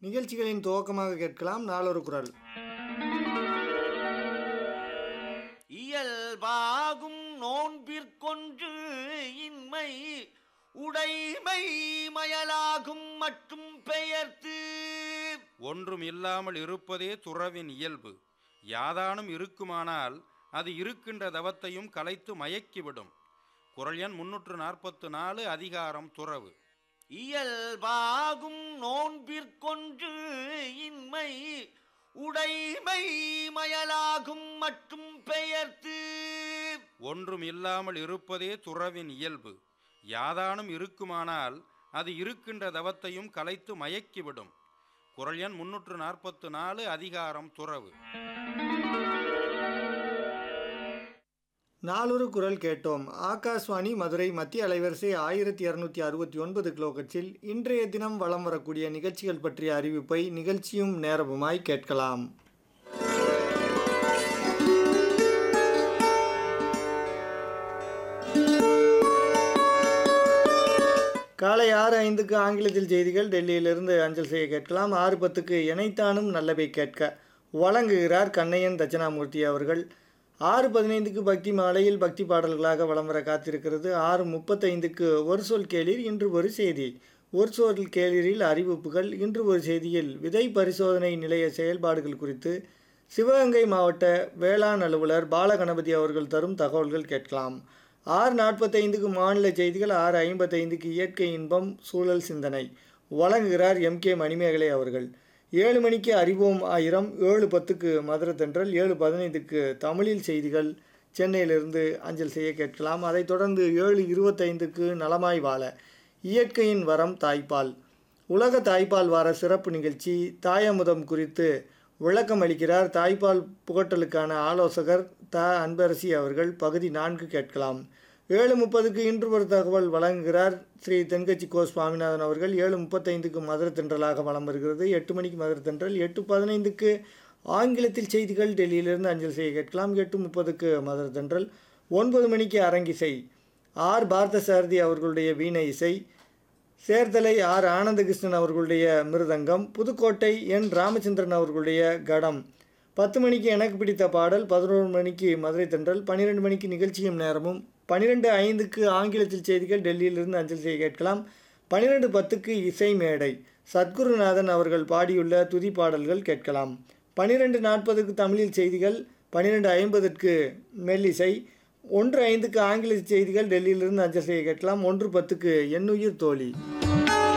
நிகழ்ச்சிகளின் துவக்கமாக கேட்கலாம் நாளொரு குரல் இயல்பாகும் நோன்பிற்கொன்று இன்மை உடைமை மயலாகும் மற்றும் பெயர்த்து ஒன்றும் இல்லாமல் இருப்பதே துறவின் இயல்பு யாதானும் இருக்குமானால் அது இருக்கின்ற தவத்தையும் கலைத்து மயக்கிவிடும் குரல் எண் முன்னூற்று நாற்பத்து நாலு அதிகாரம் துறவு இயல்பாகும் நோன்பிற்கொன்று இன்மை உடைமை மயலாகும் மற்றும் பெயர்த்து ஒன்றும் இல்லாமல் இருப்பதே துறவின் இயல்பு யாதானும் இருக்குமானால் அது இருக்கின்ற தவத்தையும் கலைத்து மயக்கிவிடும் குரல் எண் முன்னூற்று நாற்பத்து நாலு அதிகாரம் துறவு நாளொரு குரல் கேட்டோம் ஆகாஷ்வாணி மதுரை மத்திய அலைவரிசை ஆயிரத்தி இரநூத்தி அறுபத்தி ஒன்பது கிலோகட்சில் இன்றைய தினம் வலம் வரக்கூடிய நிகழ்ச்சிகள் பற்றிய அறிவிப்பை நிகழ்ச்சியும் நேரமுமாய் கேட்கலாம் காலை ஆறு ஐந்துக்கு ஆங்கிலத்தில் செய்திகள் டெல்லியிலிருந்து அஞ்சல் செய்ய கேட்கலாம் ஆறு பத்துக்கு இணைத்தானும் நல்லவை கேட்க வழங்குகிறார் கண்ணையன் தட்சிணாமூர்த்தி அவர்கள் ஆறு பதினைந்துக்கு பக்தி மாலையில் பக்தி பாடல்களாக வலம் வர காத்திருக்கிறது ஆறு முப்பத்தைந்துக்கு ஒரு சொல் கேளீர் இன்று ஒரு செய்தி ஒரு சொல் கேளீரில் அறிவிப்புகள் இன்று ஒரு செய்தியில் விதை பரிசோதனை நிலைய செயல்பாடுகள் குறித்து சிவகங்கை மாவட்ட வேளாண் அலுவலர் பாலகணபதி அவர்கள் தரும் தகவல்கள் கேட்கலாம் ஆறு நாற்பத்தைந்துக்கு மாநில செய்திகள் ஆறு ஐம்பத்தைந்துக்கு இயற்கை இன்பம் சூழல் சிந்தனை வழங்குகிறார் எம் கே மணிமேகலை அவர்கள் ஏழு மணிக்கு அறிவோம் ஆயிரம் ஏழு பத்துக்கு மதுரை தென்றல் ஏழு பதினைந்துக்கு தமிழில் செய்திகள் சென்னையிலிருந்து அஞ்சல் செய்ய கேட்கலாம் அதைத் தொடர்ந்து ஏழு இருபத்தைந்துக்கு நலமாய் வாழ இயற்கையின் வரம் தாய்ப்பால் உலக தாய்ப்பால் வார சிறப்பு நிகழ்ச்சி தாயமுதம் குறித்து விளக்கம் அளிக்கிறார் தாய்ப்பால் புகட்டலுக்கான ஆலோசகர் த அன்பரசி அவர்கள் பகுதி நான்கு கேட்கலாம் ஏழு முப்பதுக்கு இன்று ஒரு தகவல் வழங்குகிறார் ஸ்ரீ தென்கட்சி கோ சுவாமிநாதன் அவர்கள் ஏழு முப்பத்தைந்துக்கு மதுரை தென்றலாக வலம் வருகிறது எட்டு மணிக்கு மதுரை தென்றல் எட்டு பதினைந்துக்கு ஆங்கிலத்தில் செய்திகள் டெல்லியிலிருந்து அஞ்சல் செய்ய கேட்கலாம் எட்டு முப்பதுக்கு மதுரை தென்றல் ஒன்பது மணிக்கு அரங்கிசை ஆர் பாரத சாரதி அவர்களுடைய வீணை இசை சேர்த்தலை ஆர் ஆனந்தகிருஷ்ணன் அவர்களுடைய மிருதங்கம் புதுக்கோட்டை என் ராமச்சந்திரன் அவர்களுடைய கடம் பத்து மணிக்கு எனக்கு பிடித்த பாடல் பதினோரு மணிக்கு மதுரை தென்றல் பன்னிரெண்டு மணிக்கு நிகழ்ச்சியும் நேரமும் பன்னிரெண்டு ஐந்துக்கு ஆங்கிலத்தில் செய்திகள் டெல்லியிலிருந்து அஞ்சல் செய்ய கேட்கலாம் பன்னிரெண்டு பத்துக்கு இசை மேடை சத்குருநாதன் அவர்கள் பாடியுள்ள துதி பாடல்கள் கேட்கலாம் பன்னிரெண்டு நாற்பதுக்கு தமிழில் செய்திகள் பன்னிரெண்டு ஐம்பதுக்கு மெல்லிசை ஒன்று ஐந்துக்கு ஆங்கில செய்திகள் டெல்லியிலிருந்து அஞ்சல் செய்ய கேட்கலாம் ஒன்று பத்துக்கு எண்ணுயிர் தோழி